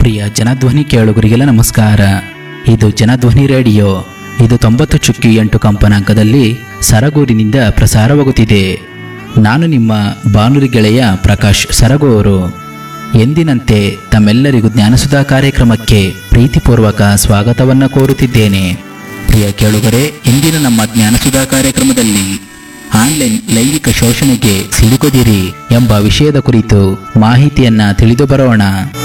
ಪ್ರಿಯ ಜನಧ್ವನಿ ಕೇಳುಗರಿಗೆಲ್ಲ ನಮಸ್ಕಾರ ಇದು ಜನಧ್ವನಿ ರೇಡಿಯೋ ಇದು ತೊಂಬತ್ತು ಚುಕ್ಕಿ ಎಂಟು ಕಂಪನಾಂಕದಲ್ಲಿ ಸರಗೂರಿನಿಂದ ಪ್ರಸಾರವಾಗುತ್ತಿದೆ ನಾನು ನಿಮ್ಮ ಬಾನುಲಿ ಗೆಳೆಯ ಪ್ರಕಾಶ್ ಸರಗೂರು ಎಂದಿನಂತೆ ತಮ್ಮೆಲ್ಲರಿಗೂ ಜ್ಞಾನಸುಧಾ ಕಾರ್ಯಕ್ರಮಕ್ಕೆ ಪ್ರೀತಿಪೂರ್ವಕ ಸ್ವಾಗತವನ್ನು ಕೋರುತ್ತಿದ್ದೇನೆ ಪ್ರಿಯ ಕೇಳುಗರೆ ಇಂದಿನ ನಮ್ಮ ಜ್ಞಾನಸುಧಾ ಕಾರ್ಯಕ್ರಮದಲ್ಲಿ ಆನ್ಲೈನ್ ಲೈಂಗಿಕ ಶೋಷಣೆಗೆ ಸಿಲುಕದಿರಿ ಎಂಬ ವಿಷಯದ ಕುರಿತು ಮಾಹಿತಿಯನ್ನ ತಿಳಿದು ಬರೋಣ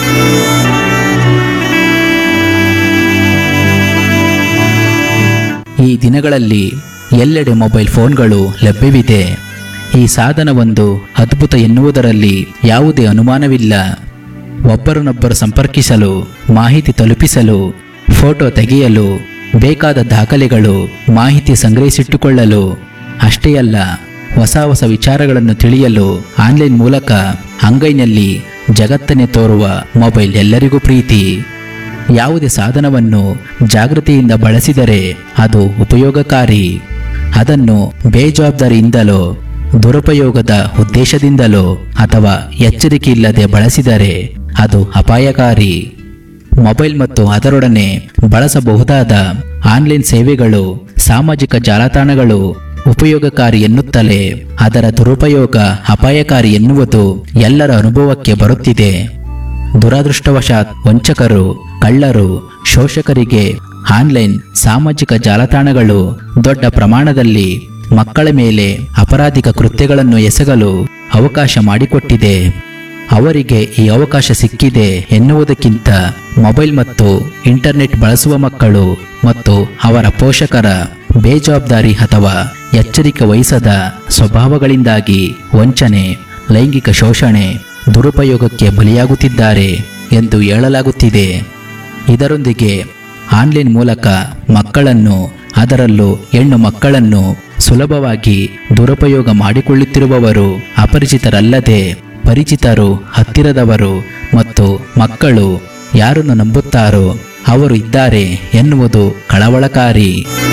ಈ ದಿನಗಳಲ್ಲಿ ಎಲ್ಲೆಡೆ ಮೊಬೈಲ್ ಫೋನ್ಗಳು ಲಭ್ಯವಿದೆ ಈ ಸಾಧನವೊಂದು ಅದ್ಭುತ ಎನ್ನುವುದರಲ್ಲಿ ಯಾವುದೇ ಅನುಮಾನವಿಲ್ಲ ಒಬ್ಬರನ್ನೊಬ್ಬರು ಸಂಪರ್ಕಿಸಲು ಮಾಹಿತಿ ತಲುಪಿಸಲು ಫೋಟೋ ತೆಗೆಯಲು ಬೇಕಾದ ದಾಖಲೆಗಳು ಮಾಹಿತಿ ಸಂಗ್ರಹಿಸಿಟ್ಟುಕೊಳ್ಳಲು ಅಷ್ಟೇ ಅಲ್ಲ ಹೊಸ ಹೊಸ ವಿಚಾರಗಳನ್ನು ತಿಳಿಯಲು ಆನ್ಲೈನ್ ಮೂಲಕ ಅಂಗೈನಲ್ಲಿ ಜಗತ್ತನ್ನೇ ತೋರುವ ಮೊಬೈಲ್ ಎಲ್ಲರಿಗೂ ಪ್ರೀತಿ ಯಾವುದೇ ಸಾಧನವನ್ನು ಜಾಗೃತಿಯಿಂದ ಬಳಸಿದರೆ ಅದು ಉಪಯೋಗಕಾರಿ ಅದನ್ನು ಬೇಜವಾಬ್ದಾರಿಯಿಂದಲೋ ದುರುಪಯೋಗದ ಉದ್ದೇಶದಿಂದಲೋ ಅಥವಾ ಎಚ್ಚರಿಕೆ ಇಲ್ಲದೆ ಬಳಸಿದರೆ ಅದು ಅಪಾಯಕಾರಿ ಮೊಬೈಲ್ ಮತ್ತು ಅದರೊಡನೆ ಬಳಸಬಹುದಾದ ಆನ್ಲೈನ್ ಸೇವೆಗಳು ಸಾಮಾಜಿಕ ಜಾಲತಾಣಗಳು ಉಪಯೋಗಕಾರಿ ಎನ್ನುತ್ತಲೇ ಅದರ ದುರುಪಯೋಗ ಅಪಾಯಕಾರಿ ಎನ್ನುವುದು ಎಲ್ಲರ ಅನುಭವಕ್ಕೆ ಬರುತ್ತಿದೆ ದುರದೃಷ್ಟವಶಾತ್ ವಂಚಕರು ಕಳ್ಳರು ಶೋಷಕರಿಗೆ ಆನ್ಲೈನ್ ಸಾಮಾಜಿಕ ಜಾಲತಾಣಗಳು ದೊಡ್ಡ ಪ್ರಮಾಣದಲ್ಲಿ ಮಕ್ಕಳ ಮೇಲೆ ಅಪರಾಧಿಕ ಕೃತ್ಯಗಳನ್ನು ಎಸಗಲು ಅವಕಾಶ ಮಾಡಿಕೊಟ್ಟಿದೆ ಅವರಿಗೆ ಈ ಅವಕಾಶ ಸಿಕ್ಕಿದೆ ಎನ್ನುವುದಕ್ಕಿಂತ ಮೊಬೈಲ್ ಮತ್ತು ಇಂಟರ್ನೆಟ್ ಬಳಸುವ ಮಕ್ಕಳು ಮತ್ತು ಅವರ ಪೋಷಕರ ಬೇಜವಾಬ್ದಾರಿ ಅಥವಾ ಎಚ್ಚರಿಕೆ ವಹಿಸದ ಸ್ವಭಾವಗಳಿಂದಾಗಿ ವಂಚನೆ ಲೈಂಗಿಕ ಶೋಷಣೆ ದುರುಪಯೋಗಕ್ಕೆ ಬಲಿಯಾಗುತ್ತಿದ್ದಾರೆ ಎಂದು ಹೇಳಲಾಗುತ್ತಿದೆ ಇದರೊಂದಿಗೆ ಆನ್ಲೈನ್ ಮೂಲಕ ಮಕ್ಕಳನ್ನು ಅದರಲ್ಲೂ ಹೆಣ್ಣು ಮಕ್ಕಳನ್ನು ಸುಲಭವಾಗಿ ದುರುಪಯೋಗ ಮಾಡಿಕೊಳ್ಳುತ್ತಿರುವವರು ಅಪರಿಚಿತರಲ್ಲದೆ ಪರಿಚಿತರು ಹತ್ತಿರದವರು ಮತ್ತು ಮಕ್ಕಳು ಯಾರನ್ನು ನಂಬುತ್ತಾರೋ ಅವರು ಇದ್ದಾರೆ ಎನ್ನುವುದು ಕಳವಳಕಾರಿ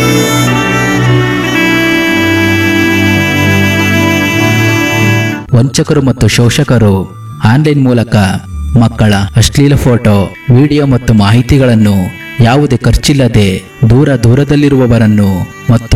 ವಂಚಕರು ಮತ್ತು ಶೋಷಕರು ಆನ್ಲೈನ್ ಮೂಲಕ ಮಕ್ಕಳ ಅಶ್ಲೀಲ ಫೋಟೋ ವಿಡಿಯೋ ಮತ್ತು ಮಾಹಿತಿಗಳನ್ನು ಯಾವುದೇ ಖರ್ಚಿಲ್ಲದೆ ದೂರ ದೂರದಲ್ಲಿರುವವರನ್ನು ಮತ್ತು